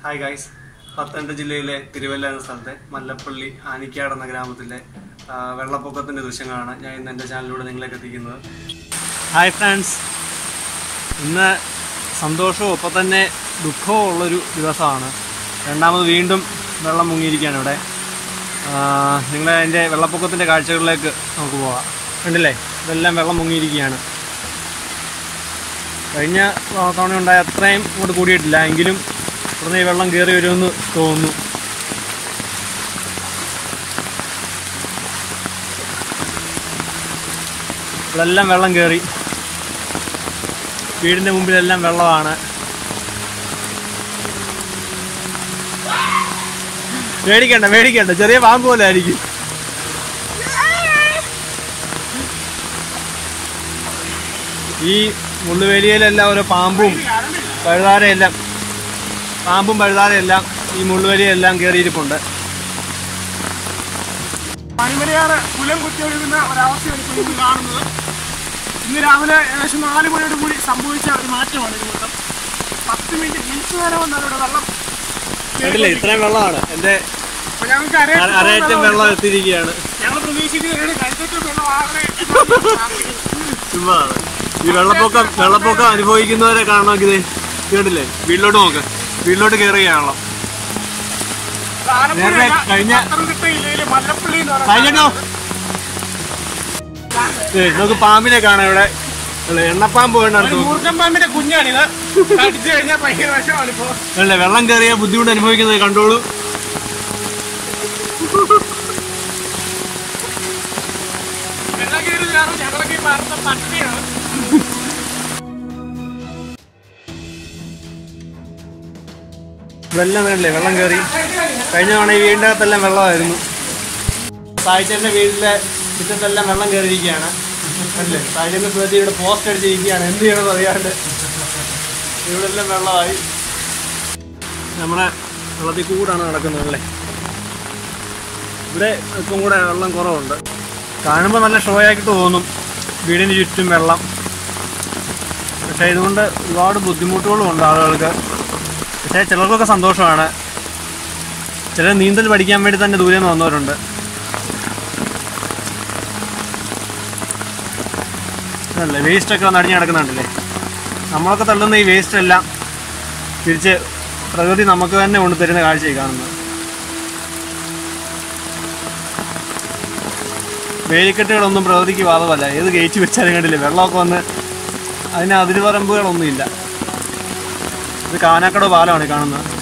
hi guys Pathanamthitta ജില്ലയിലെ തിരുവല്ല എന്ന സ്ഥലത്തെ മല്ലപ്പള്ളി ആനിക്കാട് എന്ന ഗ്രാമത്തിലെ ആ, വെള്ളപ്പൊക്കത്തിന്റെ ദൃശ്യങ്ങളാണ് ഞാൻ ഇന്ന് എൻ്റെ ചാനലിലൂടെ നിങ്ങളിലേക്ക് എത്തിക്കുന്നത് ഹായ് ഫ്രണ്ട്സ് ഇന്ന് സന്തോഷവും ഒപ്പം തന്നെ ദുഃഖവും ഉള്ളൊരു ദിവസമാണ് രണ്ടാമത് വീണ്ടും വെള്ളം മുങ്ങിയിരിക്കുകയാണ് ഇവിടെ നിങ്ങൾ അതിൻ്റെ വെള്ളപ്പൊക്കത്തിൻ്റെ കാഴ്ചകളിലേക്ക് നമുക്ക് പോകാം കണ്ടില്ലേ ഇതെല്ലാം വെള്ളം മുങ്ങിയിരിക്കുകയാണ് കഴിഞ്ഞ തവണ ഉണ്ടായ അത്രയും ഇങ്ങോട്ട് കൂടിയിട്ടില്ല എങ്കിലും ഇവിടുന്ന് ഈ വെള്ളം കയറി വരുമെന്ന് തോന്നുന്നു ഇവിടെല്ലാം വെള്ളം കയറി വീടിൻ്റെ മുമ്പിലെല്ലാം വെള്ളമാണ് മേടിക്കണ്ട മേടിക്കണ്ട ചെറിയ പാമ്പ് പോലെ ആയിരിക്കും ഈ മുള്ളുവേലിയിലെല്ലാം ഓരോ പാമ്പും പഴുതാരയെല്ലാം പാമ്പും പഴുതാരയെല്ലാം ഈ മുള്ളുവേലിയെല്ലാം കയറിയിരിപ്പുണ്ട് പനിമലയാറ് കുലം കുത്തിയൊഴുകുന്ന ഒരവസ്ഥയാണ് ഇപ്പോൾ ഇന്ന് കാണുന്നത് ഇന്ന് രാവിലെ ഏകദേശം നാല് മണിയോട് കൂടി സംഭവിച്ച ഒരു മാറ്റമാണ് ഇത് മൊത്തം പത്ത് മിനിറ്റ് മിനിറ്റ് നേരം വന്നാണ് ഇവിടെ വെള്ളം കണ്ടില്ലേ ഇത്രയും വെള്ളമാണ് എൻ്റെ അപ്പോൾ ഞങ്ങൾക്ക് അര- അരയറ്റം അരയറ്റം വെള്ളം എത്തിയിരിക്കുകയാണ് ഞങ്ങൾ പ്രതീക്ഷിക്കുന്നതാണ് കരുത്തറ്റം വെള്ളം ആകെ ചുമ്മാണ് ഈ വെള്ളപ്പൊക്കം വെള്ളപ്പൊക്കം അനുഭവിക്കുന്നവരെ കാണണമെങ്കിൽ ഇത് കേട്ടില്ലേ വീട്ടിലോട്ട് നോക്ക് വീട്ടിലോട്ട് കയറുകയാണല്ലോ നേരത്തെ കഴിഞ്ഞ- പത്തനംതിട്ട ജില്ലയിലെ മല്ലപ്പള്ളി എന്ന് പറയുന്ന കഴിഞ്ഞോ നമുക്ക് പാമ്പിനെ കാണാം ഇവിടെ അല്ലേ, എണ്ണപ്പാമ്പ് വേണ്ട ഒരു മൂർഖൻ പാമ്പിന്റെ കുഞ്ഞാണിത് കടിച്ചു കഴിഞ്ഞാൽ ഭയങ്കര വിഷമാണ് ഇപ്പോൾ അല്ലേ വെള്ളം കയറിയ ബുദ്ധിമുട്ട് അനുഭവിക്കുന്നത് കണ്ടോളൂ വെള്ളം കയറി കാരണം ഞങ്ങളൊക്കെ ഈ ഭാരത പട്ടിണിയാണ് വെള്ളം വേണ്ടല്ലേ വെള്ളം കയറി കഴിഞ്ഞ തവണ ഈ വീടിൻ്റെ അകത്തെല്ലാം വെള്ളമായിരുന്നു സായിച്ചേൻ്റെ വീട്ടിലെ മുറ്റത്തെല്ലാം വെള്ളം കയറിയിരിക്കുകയാണ് അല്ലേ സായിച്ചേൻ്റെ പ്രതി ഇവിടെ പോസ്റ്റ് അടിച്ചിരിക്കുകയാണ് എന്ത് ചെയ്യണമെന്ന് അറിയാണ്ട് ഇവിടെ എല്ലാം വെള്ളമായി നമ്മുടെ വെള്ളത്തിൽ കൂടാണ് നടക്കുന്നത് അല്ലേ ഇവിടെ ഇപ്പം കൂടെ വെള്ളം കുറവുണ്ട് കാണുമ്പോൾ നല്ല ഷോ ആയിട്ട് തോന്നും വീടിന് ചുറ്റും വെള്ളം പക്ഷേ ഇതുകൊണ്ട് ഒരുപാട് ബുദ്ധിമുട്ടുകളും ഉണ്ട് ആളുകൾക്ക് പക്ഷേ ചിലർക്കൊക്കെ സന്തോഷമാണ് ചിലർ നീന്തൽ പഠിക്കാൻ വേണ്ടി തന്നെ ദൂരെ നിന്ന് വന്നവരുണ്ട് അല്ലേ വേസ്റ്റൊക്കെ വന്ന് അടിഞ്ഞ് കിടക്കുന്നുണ്ടല്ലേ നമ്മളൊക്കെ തള്ളുന്ന ഈ വേസ്റ്റ് എല്ലാം തിരിച്ച് പ്രകൃതി നമുക്ക് തന്നെ കൊണ്ട് തരുന്ന കാഴ്ചയായി കാണുന്നത് വേലിക്കെട്ടുകളൊന്നും പ്രകൃതിക്ക് ബാധമല്ല ഏത് ഗേറ്റ് വെച്ചാലും കണ്ടില്ലേ വെള്ളമൊക്കെ വന്ന് അതിന് അതിരുപറമ്പുകളൊന്നുമില്ല ഇത് കാനാക്കട പാലമാണ് ഈ കാണുന്നത്